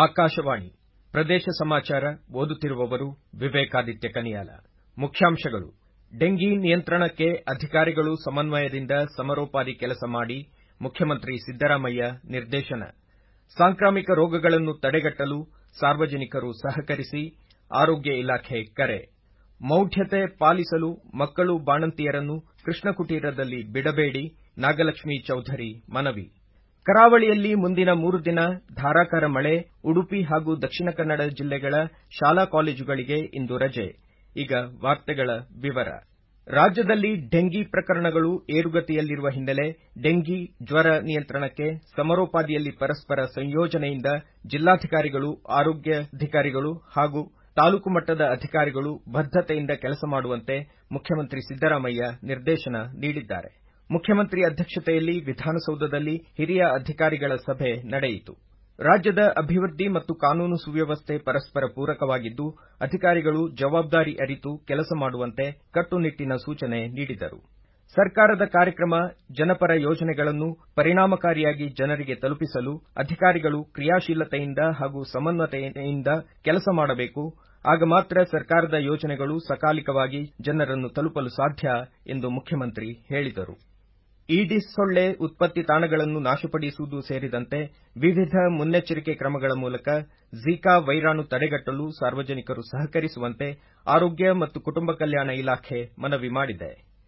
ಆಕಾಶವಾಣಿ ಪ್ರದೇಶ ಸಮಾಚಾರ ಓದುತ್ತಿರುವವರು ವಿವೇಕಾದಿತ್ಯ ಕನಿಯಾಲ ಮುಖ್ಯಾಂಶಗಳು ಡೆಂಗಿ ನಿಯಂತ್ರಣಕ್ಕೆ ಅಧಿಕಾರಿಗಳು ಸಮನ್ವಯದಿಂದ ಸಮರೋಪಾದಿ ಕೆಲಸ ಮಾಡಿ ಮುಖ್ಯಮಂತ್ರಿ ಸಿದ್ದರಾಮಯ್ಯ ನಿರ್ದೇಶನ ಸಾಂಕ್ರಾಮಿಕ ರೋಗಗಳನ್ನು ತಡೆಗಟ್ಟಲು ಸಾರ್ವಜನಿಕರು ಸಹಕರಿಸಿ ಆರೋಗ್ಯ ಇಲಾಖೆ ಕರೆ ಮೌಢ್ಯತೆ ಪಾಲಿಸಲು ಮಕ್ಕಳು ಬಾಣಂತಿಯರನ್ನು ಕೃಷ್ಣ ಕುಟೀರದಲ್ಲಿ ಬಿಡಬೇಡಿ ನಾಗಲಕ್ಷ್ಮೀ ಚೌಧರಿ ಮನವಿ ಕರಾವಳಿಯಲ್ಲಿ ಮುಂದಿನ ಮೂರು ದಿನ ಧಾರಾಕಾರ ಮಳೆ ಉಡುಪಿ ಹಾಗೂ ದಕ್ಷಿಣ ಕನ್ನಡ ಜಿಲ್ಲೆಗಳ ಶಾಲಾ ಕಾಲೇಜುಗಳಿಗೆ ಇಂದು ರಜೆ ಈಗ ವಾರ್ತೆಗಳ ವಿವರ ರಾಜ್ಯದಲ್ಲಿ ಡೆಂಗಿ ಪ್ರಕರಣಗಳು ಏರುಗತಿಯಲ್ಲಿರುವ ಹಿನ್ನೆಲೆ ಡೆಂಗಿ ಜ್ವರ ನಿಯಂತ್ರಣಕ್ಕೆ ಸಮರೋಪಾದಿಯಲ್ಲಿ ಪರಸ್ಪರ ಸಂಯೋಜನೆಯಿಂದ ಜಿಲ್ಲಾಧಿಕಾರಿಗಳು ಆರೋಗ್ಯಾಧಿಕಾರಿಗಳು ಹಾಗೂ ತಾಲೂಕು ಮಟ್ಟದ ಅಧಿಕಾರಿಗಳು ಬದ್ದತೆಯಿಂದ ಕೆಲಸ ಮಾಡುವಂತೆ ಮುಖ್ಯಮಂತ್ರಿ ಸಿದ್ದರಾಮಯ್ಯ ನಿರ್ದೇಶನ ನೀಡಿದ್ದಾರೆ ಮುಖ್ಯಮಂತ್ರಿ ಅಧ್ಯಕ್ಷತೆಯಲ್ಲಿ ವಿಧಾನಸೌಧದಲ್ಲಿ ಹಿರಿಯ ಅಧಿಕಾರಿಗಳ ಸಭೆ ನಡೆಯಿತು ರಾಜ್ಯದ ಅಭಿವೃದ್ಧಿ ಮತ್ತು ಕಾನೂನು ಸುವ್ಯವಸ್ಥೆ ಪರಸ್ಪರ ಪೂರಕವಾಗಿದ್ದು ಅಧಿಕಾರಿಗಳು ಜವಾಬ್ದಾರಿ ಅರಿತು ಕೆಲಸ ಮಾಡುವಂತೆ ಕಟ್ಟುನಿಟ್ಟಿನ ಸೂಚನೆ ನೀಡಿದರು ಸರ್ಕಾರದ ಕಾರ್ಯಕ್ರಮ ಜನಪರ ಯೋಜನೆಗಳನ್ನು ಪರಿಣಾಮಕಾರಿಯಾಗಿ ಜನರಿಗೆ ತಲುಪಿಸಲು ಅಧಿಕಾರಿಗಳು ಕ್ರಿಯಾಶೀಲತೆಯಿಂದ ಹಾಗೂ ಸಮನ್ವಯತೆಯಿಂದ ಕೆಲಸ ಮಾಡಬೇಕು ಆಗ ಮಾತ್ರ ಸರ್ಕಾರದ ಯೋಜನೆಗಳು ಸಕಾಲಿಕವಾಗಿ ಜನರನ್ನು ತಲುಪಲು ಸಾಧ್ಯ ಎಂದು ಮುಖ್ಯಮಂತ್ರಿ ಹೇಳಿದರು ಈಡಿಸ್ ಸೊಳ್ಳೆ ಉತ್ಪತ್ತಿ ತಾಣಗಳನ್ನು ನಾಶಪಡಿಸುವುದು ಸೇರಿದಂತೆ ವಿವಿಧ ಮುನ್ನೆಚ್ಚರಿಕೆ ಕ್ರಮಗಳ ಮೂಲಕ ಝಿಕಾ ವೈರಾಣು ತಡೆಗಟ್ಟಲು ಸಾರ್ವಜನಿಕರು ಸಹಕರಿಸುವಂತೆ ಆರೋಗ್ಯ ಮತ್ತು ಕುಟುಂಬ ಕಲ್ಯಾಣ ಇಲಾಖೆ ಮನವಿ ಮಾಡಿದೆ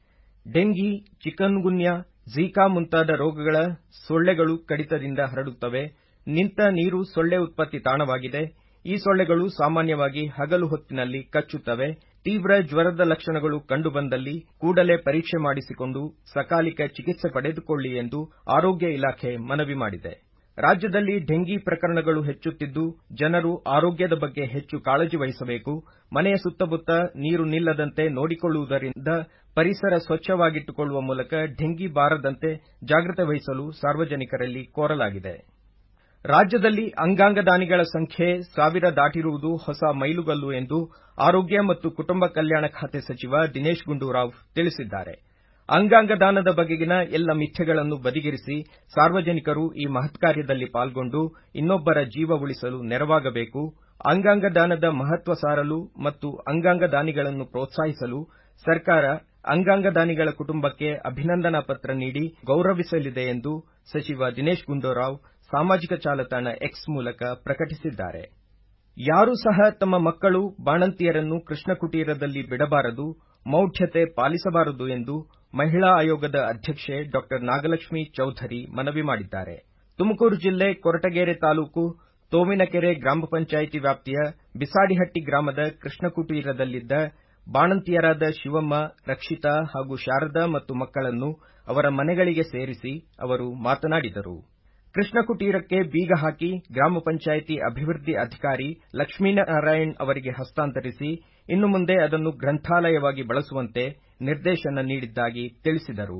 ಡೆಂಗಿ ಚಿಕನ್ಗುನ್ಯಾ ಝಿಕಾ ಮುಂತಾದ ರೋಗಗಳ ಸೊಳ್ಳೆಗಳು ಕಡಿತದಿಂದ ಹರಡುತ್ತವೆ ನಿಂತ ನೀರು ಸೊಳ್ಳೆ ಉತ್ಪತ್ತಿ ತಾಣವಾಗಿದೆ ಈ ಸೊಳ್ಳೆಗಳು ಸಾಮಾನ್ಯವಾಗಿ ಹಗಲು ಹೊತ್ತಿನಲ್ಲಿ ಕಚ್ಚುತ್ತವೆ ತೀವ್ರ ಜ್ವರದ ಲಕ್ಷಣಗಳು ಕಂಡುಬಂದಲ್ಲಿ ಕೂಡಲೇ ಪರೀಕ್ಷೆ ಮಾಡಿಸಿಕೊಂಡು ಸಕಾಲಿಕ ಚಿಕಿತ್ಸೆ ಪಡೆದುಕೊಳ್ಳಿ ಎಂದು ಆರೋಗ್ಯ ಇಲಾಖೆ ಮನವಿ ಮಾಡಿದೆ ರಾಜ್ಯದಲ್ಲಿ ಡೆಂಗಿ ಪ್ರಕರಣಗಳು ಹೆಚ್ಚುತ್ತಿದ್ದು ಜನರು ಆರೋಗ್ಯದ ಬಗ್ಗೆ ಹೆಚ್ಚು ಕಾಳಜಿ ವಹಿಸಬೇಕು ಮನೆಯ ಸುತ್ತಮುತ್ತ ನೀರು ನಿಲ್ಲದಂತೆ ನೋಡಿಕೊಳ್ಳುವುದರಿಂದ ಪರಿಸರ ಸ್ವಚ್ಛವಾಗಿಟ್ಟುಕೊಳ್ಳುವ ಮೂಲಕ ಡೆಂಗಿ ಬಾರದಂತೆ ಜಾಗ್ರತೆ ವಹಿಸಲು ಸಾರ್ವಜನಿಕರಲ್ಲಿ ಕೋರಲಾಗಿದೆ ರಾಜ್ಯದಲ್ಲಿ ಅಂಗಾಂಗ ದಾನಿಗಳ ಸಂಖ್ಯೆ ಸಾವಿರ ದಾಟಿರುವುದು ಹೊಸ ಮೈಲುಗಲ್ಲು ಎಂದು ಆರೋಗ್ಯ ಮತ್ತು ಕುಟುಂಬ ಕಲ್ಯಾಣ ಖಾತೆ ಸಚಿವ ದಿನೇಶ್ ಗುಂಡೂರಾವ್ ತಿಳಿಸಿದ್ದಾರೆ ಅಂಗಾಂಗ ದಾನದ ಬಗೆಗಿನ ಎಲ್ಲ ಮಿಥ್ಯಗಳನ್ನು ಬದಿಗಿರಿಸಿ ಸಾರ್ವಜನಿಕರು ಈ ಮಹತ್ ಕಾರ್ಯದಲ್ಲಿ ಪಾಲ್ಗೊಂಡು ಇನ್ನೊಬ್ಬರ ಜೀವ ಉಳಿಸಲು ನೆರವಾಗಬೇಕು ಅಂಗಾಂಗ ದಾನದ ಮಹತ್ವ ಸಾರಲು ಮತ್ತು ಅಂಗಾಂಗ ದಾನಿಗಳನ್ನು ಪ್ರೋತ್ಸಾಹಿಸಲು ಸರ್ಕಾರ ಅಂಗಾಂಗ ದಾನಿಗಳ ಕುಟುಂಬಕ್ಕೆ ಅಭಿನಂದನಾ ಪತ್ರ ನೀಡಿ ಗೌರವಿಸಲಿದೆ ಎಂದು ಸಚಿವ ದಿನೇಶ್ ಗುಂಡೂರಾವ್ ಸಾಮಾಜಿಕ ಜಾಲತಾಣ ಎಕ್ಸ್ ಮೂಲಕ ಪ್ರಕಟಿಸಿದ್ದಾರೆ ಯಾರೂ ಸಹ ತಮ್ಮ ಮಕ್ಕಳು ಬಾಣಂತಿಯರನ್ನು ಕೃಷ್ಣ ಕುಟೀರದಲ್ಲಿ ಬಿಡಬಾರದು ಮೌಢ್ಯತೆ ಪಾಲಿಸಬಾರದು ಎಂದು ಮಹಿಳಾ ಆಯೋಗದ ಅಧ್ಯಕ್ಷೆ ಡಾ ನಾಗಲಕ್ಷ್ಮಿ ಚೌಧರಿ ಮನವಿ ಮಾಡಿದ್ದಾರೆ ತುಮಕೂರು ಜಿಲ್ಲೆ ಕೊರಟಗೆರೆ ತಾಲೂಕು ತೋವಿನಕೆರೆ ಗ್ರಾಮ ಪಂಚಾಯಿತಿ ವ್ಯಾಪ್ತಿಯ ಬಿಸಾಡಿಹಟ್ಟಿ ಗ್ರಾಮದ ಕೃಷ್ಣ ಕುಟೀರದಲ್ಲಿದ್ದ ಬಾಣಂತಿಯರಾದ ಶಿವಮ್ಮ ರಕ್ಷಿತಾ ಹಾಗೂ ಶಾರದಾ ಮತ್ತು ಮಕ್ಕಳನ್ನು ಅವರ ಮನೆಗಳಿಗೆ ಸೇರಿಸಿ ಅವರು ಮಾತನಾಡಿದರು ಕೃಷ್ಣ ಕುಟೀರಕ್ಕೆ ಬೀಗ ಹಾಕಿ ಗ್ರಾಮ ಪಂಚಾಯಿತಿ ಅಭಿವೃದ್ಧಿ ಅಧಿಕಾರಿ ಲಕ್ಷ್ಮೀನಾರಾಯಣ್ ಅವರಿಗೆ ಹಸ್ತಾಂತರಿಸಿ ಇನ್ನು ಮುಂದೆ ಅದನ್ನು ಗ್ರಂಥಾಲಯವಾಗಿ ಬಳಸುವಂತೆ ನಿರ್ದೇಶನ ನೀಡಿದ್ದಾಗಿ ತಿಳಿಸಿದರು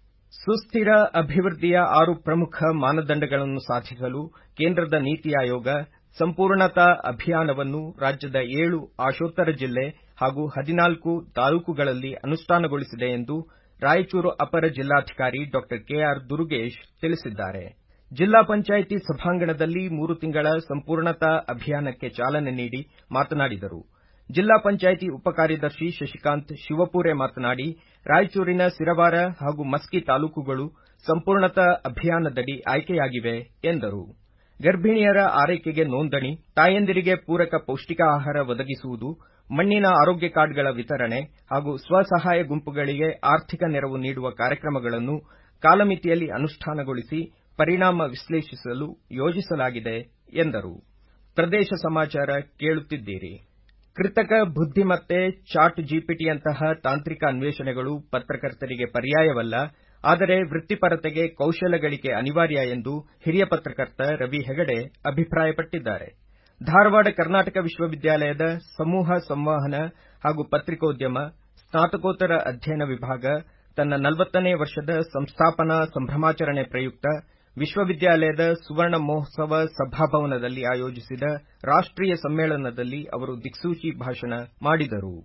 ಸುಸ್ಥಿರ ಅಭಿವೃದ್ಧಿಯ ಆರು ಪ್ರಮುಖ ಮಾನದಂಡಗಳನ್ನು ಸಾಧಿಸಲು ಕೇಂದ್ರದ ನೀತಿ ಆಯೋಗ ಸಂಪೂರ್ಣತಾ ಅಭಿಯಾನವನ್ನು ರಾಜ್ಯದ ಏಳು ಆಶೋತ್ತರ ಜಿಲ್ಲೆ ಹಾಗೂ ಹದಿನಾಲ್ಕು ತಾಲೂಕುಗಳಲ್ಲಿ ಅನುಷ್ಠಾನಗೊಳಿಸಿದೆ ಎಂದು ರಾಯಚೂರು ಅಪರ ಜಿಲ್ಲಾಧಿಕಾರಿ ಡಾ ಕೆಆರ್ ದುರುಗೇಶ್ ತಿಳಿಸಿದ್ದಾರೆ ಜಿಲ್ಲಾ ಪಂಚಾಯಿತಿ ಸಭಾಂಗಣದಲ್ಲಿ ಮೂರು ತಿಂಗಳ ಸಂಪೂರ್ಣತಾ ಅಭಿಯಾನಕ್ಕೆ ಚಾಲನೆ ನೀಡಿ ಮಾತನಾಡಿದರು ಜಿಲ್ಲಾ ಪಂಚಾಯಿತಿ ಉಪಕಾರ್ಯದರ್ಶಿ ಶಶಿಕಾಂತ್ ಶಿವಪೂರೆ ಮಾತನಾಡಿ ರಾಯಚೂರಿನ ಸಿರವಾರ ಹಾಗೂ ಮಸ್ಕಿ ತಾಲೂಕುಗಳು ಸಂಪೂರ್ಣತಾ ಅಭಿಯಾನದಡಿ ಆಯ್ಕೆಯಾಗಿವೆ ಎಂದರು ಗರ್ಭಿಣಿಯರ ಆರೈಕೆಗೆ ನೋಂದಣಿ ತಾಯಂದಿರಿಗೆ ಪೂರಕ ಪೌಷ್ಟಿಕಾಹಾರ ಒದಗಿಸುವುದು ಮಣ್ಣಿನ ಆರೋಗ್ಯ ಕಾರ್ಡ್ಗಳ ವಿತರಣೆ ಹಾಗೂ ಸ್ವಸಹಾಯ ಗುಂಪುಗಳಿಗೆ ಆರ್ಥಿಕ ನೆರವು ನೀಡುವ ಕಾರ್ಯಕ್ರಮಗಳನ್ನು ಕಾಲಮಿತಿಯಲ್ಲಿ ಅನುಷ್ಠಾನಗೊಳಿಸಿ ಪರಿಣಾಮ ವಿಶ್ಲೇಷಿಸಲು ಯೋಜಿಸಲಾಗಿದೆ ಎಂದರು ಪ್ರದೇಶ ಸಮಾಚಾರ ಕೇಳುತ್ತಿದ್ದೀರಿ ಕೃತಕ ಬುದ್ಧಿಮತ್ತೆ ಚಾಟ್ ಜಿಪಿಟಿಯಂತಹ ತಾಂತ್ರಿಕ ಅನ್ವೇಷಣೆಗಳು ಪತ್ರಕರ್ತರಿಗೆ ಪರ್ಯಾಯವಲ್ಲ ಆದರೆ ವೃತ್ತಿಪರತೆಗೆ ಕೌಶಲ್ಯ ಗಳಿಕೆ ಅನಿವಾರ್ಯ ಎಂದು ಹಿರಿಯ ಪತ್ರಕರ್ತ ರವಿ ಹೆಗಡೆ ಅಭಿಪ್ರಾಯಪಟ್ಟಿದ್ದಾರೆ ಧಾರವಾಡ ಕರ್ನಾಟಕ ವಿಶ್ವವಿದ್ಯಾಲಯದ ಸಮೂಹ ಸಂವಹನ ಹಾಗೂ ಪತ್ರಿಕೋದ್ಯಮ ಸ್ನಾತಕೋತ್ತರ ಅಧ್ಯಯನ ವಿಭಾಗ ತನ್ನ ನಲವತ್ತನೇ ವರ್ಷದ ಸಂಸ್ಥಾಪನಾ ಸಂಭ್ರಮಾಚರಣೆ ಪ್ರಯುಕ್ತ ವಿಶ್ವವಿದ್ಯಾಲಯದ ಸುವರ್ಣ ಮಹೋತ್ಸವ ಸಭಾಭವನದಲ್ಲಿ ಆಯೋಜಿಸಿದ ರಾಷ್ಟೀಯ ಸಮ್ಮೇಳನದಲ್ಲಿ ಅವರು ದಿಕ್ಸೂಚಿ ಭಾಷಣ ಮಾಡಿದರು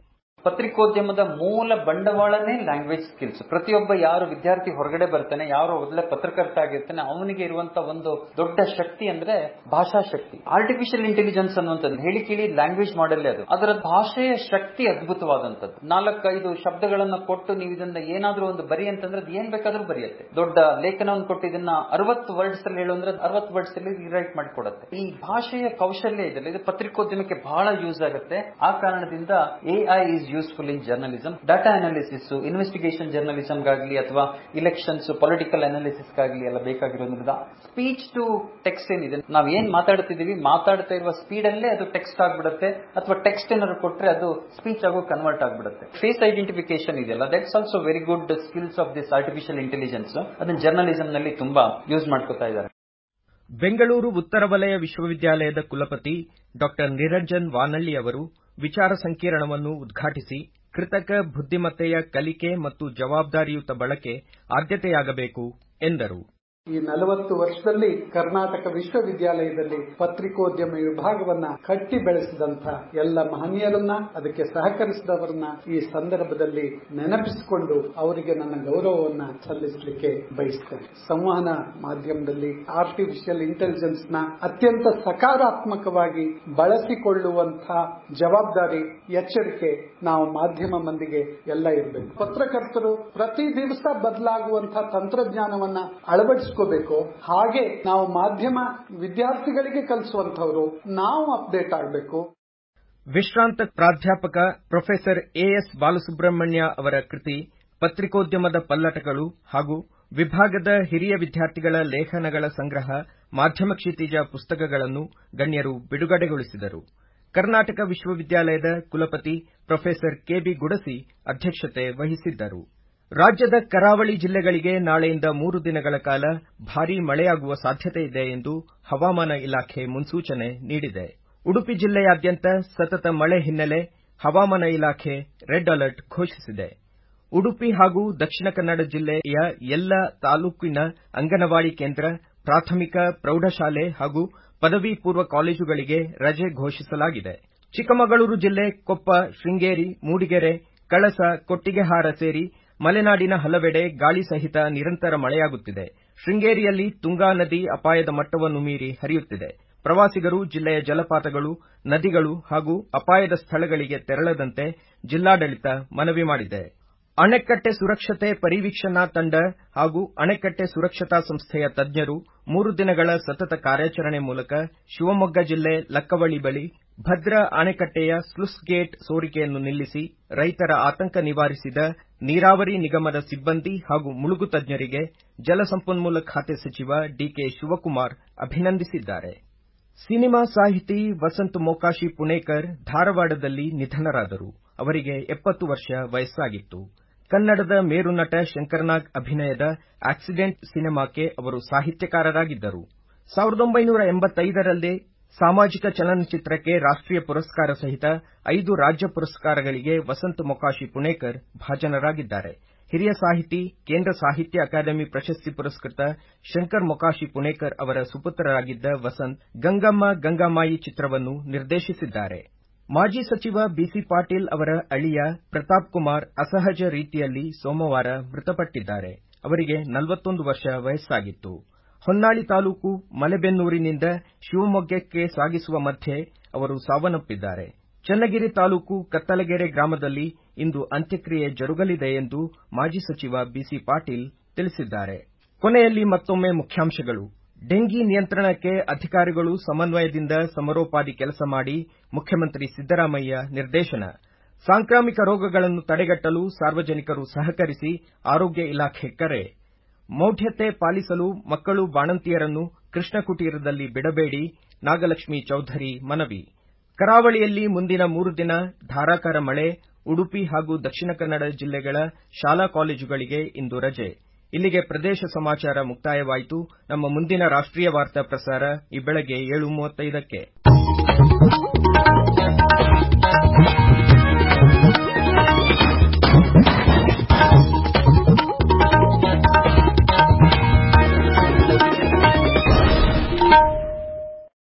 ಪತ್ರಿಕೋದ್ಯಮದ ಮೂಲ ಬಂಡವಾಳನೇ ಲ್ಯಾಂಗ್ವೇಜ್ ಸ್ಕಿಲ್ಸ್ ಪ್ರತಿಯೊಬ್ಬ ಯಾರು ವಿದ್ಯಾರ್ಥಿ ಹೊರಗಡೆ ಬರ್ತಾನೆ ಯಾರು ಒಳ್ಳೆ ಪತ್ರಕರ್ತ ಆಗಿರ್ತಾನೆ ಅವನಿಗೆ ಇರುವಂತ ಒಂದು ದೊಡ್ಡ ಶಕ್ತಿ ಅಂದ್ರೆ ಭಾಷಾ ಶಕ್ತಿ ಆರ್ಟಿಫಿಷಿಯಲ್ ಇಂಟೆಲಿಜೆನ್ಸ್ ಅನ್ನುವಂಥದ್ದು ಹೇಳಿ ಕೇಳಿ ಲ್ಯಾಂಗ್ವೇಜ್ ಮಾಡಲ್ಲೇ ಅದು ಅದರ ಭಾಷೆಯ ಶಕ್ತಿ ಅದ್ಭುತವಾದಂತದ್ದು ನಾಲ್ಕೈದು ಶಬ್ದಗಳನ್ನ ಕೊಟ್ಟು ನೀವು ಇದನ್ನ ಏನಾದ್ರೂ ಒಂದು ಬರಿ ಅಂತಂದ್ರೆ ಅದು ಏನ್ ಬೇಕಾದ್ರೂ ಬರೆಯುತ್ತೆ ದೊಡ್ಡ ಲೇಖನವನ್ನು ಕೊಟ್ಟು ಇದನ್ನ ಅರವತ್ತು ವರ್ಡ್ಸ್ ಅಲ್ಲಿ ಹೇಳು ಅಂದ್ರೆ ಅರವತ್ತು ವರ್ಡ್ಸ್ ಅಲ್ಲಿ ರಿರೈಟ್ ಮಾಡಿಕೊಡುತ್ತೆ ಈ ಭಾಷೆಯ ಕೌಶಲ್ಯ ಇದೆಲ್ಲ ಇದು ಪತ್ರಿಕೋದ್ಯಮಕ್ಕೆ ಬಹಳ ಯೂಸ್ ಆಗುತ್ತೆ ಆ ಕಾರಣದಿಂದ AI is useful in journalism data analysis investigation journalism ಗಾಗ್ಲಿ ಅಥವಾ ಇಲೆಕ್ಷನ್ಸ್ ಪೊಲಿಟಿಕಲ್ ಅನಾಲಿಸಿಸ್ ಗಾಗ್ಲಿ ಎಲ್ಲ ಬೇಕಾಗಿರೋದ್ರಿಂದ ಸ್ಪೀಚ್ ಟು ಟೆಕ್ಸ್ಟ್ ಏನಿದೆ ನಾವ್ ಏನ್ ಮಾತಾಡ್ತಿದೀವಿ ಮಾತಾಡ್ತಾ ಇರುವ ಸ್ಪೀಡ್ ಅಲ್ಲೇ ಅದು ಟೆಕ್ಸ್ಟ್ ಆಗ್ಬಿಡುತ್ತೆ ಅಥವಾ ಟೆಕ್ಸ್ಟ್ ಏನಾದ್ರು ಕೊಟ್ರೆ ಅದು ಸ್ಪೀಚ್ ಆಗೋ ಕನ್ವರ್ಟ್ ಆಗ್ಬಿಡುತ್ತೆ ಫೇಸ್ ಐಡೆಂಟಿಫಿಕೇಶನ್ ಇದೆಯಲ್ಲ that's also very good skills of this artificial intelligence ಅದನ್ನ ಜರ್ನಲಿಸಂ ನಲ್ಲಿ ತುಂಬಾ ಯೂಸ್ ಮಾಡ್ಕೋತಾ ಇದ್ದಾರೆ ಬೆಂಗಳೂರು ಉತ್ತರ ವಲಯ ವಿಶ್ವವಿದ್ಯಾಲಯದ ಕುಲಪತಿ ಡಾ ನಿರಂಜನ್ ವಾನಳ್ಳಿ ಅವರು ವಿಚಾರ ಸಂಕಿರಣವನ್ನು ಉದ್ಘಾಟಿಸಿ ಕೃತಕ ಬುದ್ದಿಮತ್ತೆಯ ಕಲಿಕೆ ಮತ್ತು ಜವಾಬ್ದಾರಿಯುತ ಬಳಕೆ ಆದ್ಯತೆಯಾಗಬೇಕು ಎಂದರು ಈ ನಲವತ್ತು ವರ್ಷದಲ್ಲಿ ಕರ್ನಾಟಕ ವಿಶ್ವವಿದ್ಯಾಲಯದಲ್ಲಿ ಪತ್ರಿಕೋದ್ಯಮ ವಿಭಾಗವನ್ನ ಕಟ್ಟಿ ಬೆಳೆಸಿದಂತ ಎಲ್ಲ ಮಹನೀಯರನ್ನ ಅದಕ್ಕೆ ಸಹಕರಿಸಿದವರನ್ನ ಈ ಸಂದರ್ಭದಲ್ಲಿ ನೆನಪಿಸಿಕೊಂಡು ಅವರಿಗೆ ನನ್ನ ಗೌರವವನ್ನ ಸಲ್ಲಿಸಲಿಕ್ಕೆ ಬಯಸ್ತೇನೆ ಸಂವಹನ ಮಾಧ್ಯಮದಲ್ಲಿ ಆರ್ಟಿಫಿಷಿಯಲ್ ಇಂಟೆಲಿಜೆನ್ಸ್ ನ ಅತ್ಯಂತ ಸಕಾರಾತ್ಮಕವಾಗಿ ಬಳಸಿಕೊಳ್ಳುವಂತಹ ಜವಾಬ್ದಾರಿ ಎಚ್ಚರಿಕೆ ನಾವು ಮಾಧ್ಯಮ ಮಂದಿಗೆ ಎಲ್ಲ ಇರಬೇಕು ಪತ್ರಕರ್ತರು ಪ್ರತಿ ದಿವಸ ಬದಲಾಗುವಂತಹ ತಂತ್ರಜ್ಞಾನವನ್ನ ಅಳವಡಿಸಿಕೋಬೇಕು ಹಾಗೆ ನಾವು ಮಾಧ್ಯಮ ವಿದ್ಯಾರ್ಥಿಗಳಿಗೆ ಕಲಿಸುವಂತವರು ನಾವು ಅಪ್ಡೇಟ್ ಆಗಬೇಕು ವಿಶ್ರಾಂತ ಪ್ರಾಧ್ಯಾಪಕ ಪ್ರೊಫೆಸರ್ ಎಎಸ್ ಬಾಲಸುಬ್ರಹ್ಮಣ್ಯ ಅವರ ಕೃತಿ ಪತ್ರಿಕೋದ್ಯಮದ ಪಲ್ಲಟಗಳು ಹಾಗೂ ವಿಭಾಗದ ಹಿರಿಯ ವಿದ್ಯಾರ್ಥಿಗಳ ಲೇಖನಗಳ ಸಂಗ್ರಹ ಮಾಧ್ಯಮ ಕ್ಷಿತಿಜ ಪುಸ್ತಕಗಳನ್ನು ಗಣ್ಯರು ಬಿಡುಗಡೆಗೊಳಿಸಿದರು ಕರ್ನಾಟಕ ವಿಶ್ವವಿದ್ಯಾಲಯದ ಕುಲಪತಿ ಪ್ರೊಫೆಸರ್ ಕೆಬಿ ಗುಡಸಿ ಅಧ್ಯಕ್ಷತೆ ವಹಿಸಿದ್ದರು ರಾಜ್ಯದ ಕರಾವಳಿ ಜಿಲ್ಲೆಗಳಿಗೆ ನಾಳೆಯಿಂದ ಮೂರು ದಿನಗಳ ಕಾಲ ಭಾರೀ ಮಳೆಯಾಗುವ ಸಾಧ್ಯತೆ ಇದೆ ಎಂದು ಹವಾಮಾನ ಇಲಾಖೆ ಮುನ್ಸೂಚನೆ ನೀಡಿದೆ ಉಡುಪಿ ಜಿಲ್ಲೆಯಾದ್ಯಂತ ಸತತ ಮಳೆ ಹಿನ್ನೆಲೆ ಹವಾಮಾನ ಇಲಾಖೆ ರೆಡ್ ಅಲರ್ಟ್ ಘೋಷಿಸಿದೆ ಉಡುಪಿ ಹಾಗೂ ದಕ್ಷಿಣ ಕನ್ನಡ ಜಿಲ್ಲೆಯ ಎಲ್ಲ ತಾಲೂಕಿನ ಅಂಗನವಾಡಿ ಕೇಂದ್ರ ಪ್ರಾಥಮಿಕ ಪ್ರೌಢಶಾಲೆ ಹಾಗೂ ಪದವಿ ಪೂರ್ವ ಕಾಲೇಜುಗಳಿಗೆ ರಜೆ ಘೋಷಿಸಲಾಗಿದೆ ಚಿಕ್ಕಮಗಳೂರು ಜಿಲ್ಲೆ ಕೊಪ್ಪ ಶೃಂಗೇರಿ ಮೂಡಿಗೆರೆ ಕಳಸ ಕೊಟ್ಟಿಗೆಹಾರ ಸೇರಿ ಮಲೆನಾಡಿನ ಹಲವೆಡೆ ಗಾಳಿ ಸಹಿತ ನಿರಂತರ ಮಳೆಯಾಗುತ್ತಿದೆ ಶೃಂಗೇರಿಯಲ್ಲಿ ತುಂಗಾ ನದಿ ಅಪಾಯದ ಮಟ್ಟವನ್ನು ಮೀರಿ ಹರಿಯುತ್ತಿದೆ ಪ್ರವಾಸಿಗರು ಜಿಲ್ಲೆಯ ಜಲಪಾತಗಳು ನದಿಗಳು ಹಾಗೂ ಅಪಾಯದ ಸ್ಥಳಗಳಿಗೆ ತೆರಳದಂತೆ ಜಿಲ್ಲಾಡಳಿತ ಮನವಿ ಮಾಡಿದೆ ಅಣೆಕಟ್ಟೆ ಸುರಕ್ಷತೆ ಪರಿವೀಕ್ಷಣಾ ತಂಡ ಹಾಗೂ ಅಣೆಕಟ್ಟೆ ಸುರಕ್ಷತಾ ಸಂಸ್ಥೆಯ ತಜ್ಞರು ಮೂರು ದಿನಗಳ ಸತತ ಕಾರ್ಯಾಚರಣೆ ಮೂಲಕ ಶಿವಮೊಗ್ಗ ಜಿಲ್ಲೆ ಲಕ್ಕವಳ್ಳಿ ಬಳಿ ಭದ್ರಾ ಅಣೆಕಟ್ಟೆಯ ಸ್ಲುಸ್ ಗೇಟ್ ಸೋರಿಕೆಯನ್ನು ನಿಲ್ಲಿಸಿ ರೈತರ ಆತಂಕ ನಿವಾರಿಸಿದ ನೀರಾವರಿ ನಿಗಮದ ಸಿಬ್ಬಂದಿ ಹಾಗೂ ಮುಳುಗು ತಜ್ಞರಿಗೆ ಜಲಸಂಪನ್ಮೂಲ ಖಾತೆ ಸಚಿವ ಡಿಕೆ ಶಿವಕುಮಾರ್ ಅಭಿನಂದಿಸಿದ್ದಾರೆ ಸಿನಿಮಾ ಸಾಹಿತಿ ವಸಂತ್ ಮೊಕಾಶಿ ಪುಣೇಕರ್ ಧಾರವಾಡದಲ್ಲಿ ನಿಧನರಾದರು ಅವರಿಗೆ ಎಪ್ಪತ್ತು ವರ್ಷ ವಯಸ್ಸಾಗಿತ್ತು ಕನ್ನಡದ ಮೇರು ನಟ ಶಂಕರ್ನಾಗ್ ಅಭಿನಯದ ಆಕ್ಸಿಡೆಂಟ್ ಸಿನಿಮಾಕ್ಕೆ ಅವರು ಸಾಹಿತ್ಯಕಾರರಾಗಿದ್ದರು ಸಾವಿರದ ಒಂಬೈನೂರ ಎಂಬತ್ತೈದರಲ್ಲಿ ಸಾಮಾಜಿಕ ಚಲನಚಿತ್ರಕ್ಕೆ ರಾಷ್ಟ್ರೀಯ ಪುರಸ್ಕಾರ ಸಹಿತ ಐದು ರಾಜ್ಯ ಪುರಸ್ಕಾರಗಳಿಗೆ ವಸಂತ್ ಮೊಕಾಶಿ ಪುಣೇಕರ್ ಭಾಜನರಾಗಿದ್ದಾರೆ ಹಿರಿಯ ಸಾಹಿತಿ ಕೇಂದ್ರ ಸಾಹಿತ್ಯ ಅಕಾಡೆಮಿ ಪ್ರಶಸ್ತಿ ಪುರಸ್ಕೃತ ಶಂಕರ್ ಮೊಕಾಶಿ ಪುಣೇಕರ್ ಅವರ ಸುಪುತ್ರರಾಗಿದ್ದ ವಸಂತ್ ಗಂಗಮ್ಮ ಗಂಗಾಮಾಯಿ ಚಿತ್ರವನ್ನು ನಿರ್ದೇಶಿಸಿದ್ದಾರೆ ಮಾಜಿ ಸಚಿವ ಬಿಸಿ ಪಾಟೀಲ್ ಅವರ ಅಳಿಯ ಪ್ರತಾಪ್ ಕುಮಾರ್ ಅಸಹಜ ರೀತಿಯಲ್ಲಿ ಸೋಮವಾರ ಮೃತಪಟ್ಟಿದ್ದಾರೆ ಅವರಿಗೆ ನಲವತ್ತೊಂದು ವರ್ಷ ವಯಸ್ಸಾಗಿತ್ತು ಹೊನ್ನಾಳಿ ತಾಲೂಕು ಮಲೆಬೆನ್ನೂರಿನಿಂದ ಶಿವಮೊಗ್ಗಕ್ಕೆ ಸಾಗಿಸುವ ಮಧ್ಯೆ ಅವರು ಸಾವನ್ನಪ್ಪಿದ್ದಾರೆ ಚನ್ನಗಿರಿ ತಾಲೂಕು ಕತ್ತಲಗೆರೆ ಗ್ರಾಮದಲ್ಲಿ ಇಂದು ಅಂತ್ಯಕ್ರಿಯೆ ಜರುಗಲಿದೆ ಎಂದು ಮಾಜಿ ಸಚಿವ ಬಿಸಿ ಪಾಟೀಲ್ ತಿಳಿಸಿದ್ದಾರೆ ಕೊನೆಯಲ್ಲಿ ಮತ್ತೊಮ್ಮೆ ಮುಖ್ಯಾಂಶಗಳು ಡೆಂಗಿ ನಿಯಂತ್ರಣಕ್ಕೆ ಅಧಿಕಾರಿಗಳು ಸಮನ್ವಯದಿಂದ ಸಮರೋಪಾದಿ ಕೆಲಸ ಮಾಡಿ ಮುಖ್ಯಮಂತ್ರಿ ಸಿದ್ದರಾಮಯ್ಯ ನಿರ್ದೇಶನ ಸಾಂಕ್ರಾಮಿಕ ರೋಗಗಳನ್ನು ತಡೆಗಟ್ಟಲು ಸಾರ್ವಜನಿಕರು ಸಹಕರಿಸಿ ಆರೋಗ್ಯ ಇಲಾಖೆ ಕರೆ ಮೌಢ್ಯತೆ ಪಾಲಿಸಲು ಮಕ್ಕಳು ಬಾಣಂತಿಯರನ್ನು ಕೃಷ್ಣ ಕುಟೀರದಲ್ಲಿ ಬಿಡಬೇಡಿ ನಾಗಲಕ್ಷ್ಮಿ ಚೌಧರಿ ಮನವಿ ಕರಾವಳಿಯಲ್ಲಿ ಮುಂದಿನ ಮೂರು ದಿನ ಧಾರಾಕಾರ ಮಳೆ ಉಡುಪಿ ಹಾಗೂ ದಕ್ಷಿಣ ಕನ್ನಡ ಜಿಲ್ಲೆಗಳ ಶಾಲಾ ಕಾಲೇಜುಗಳಿಗೆ ಇಂದು ರಜೆ ಇಲ್ಲಿಗೆ ಪ್ರದೇಶ ಸಮಾಚಾರ ಮುಕ್ತಾಯವಾಯಿತು ನಮ್ಮ ಮುಂದಿನ ರಾಷ್ಟ್ರೀಯ ವಾರ್ತಾ ಪ್ರಸಾರ ಈ ಬೆಳಗ್ಗೆ ಏಳು ಮೂವತ್ತೈದಕ್ಕೆ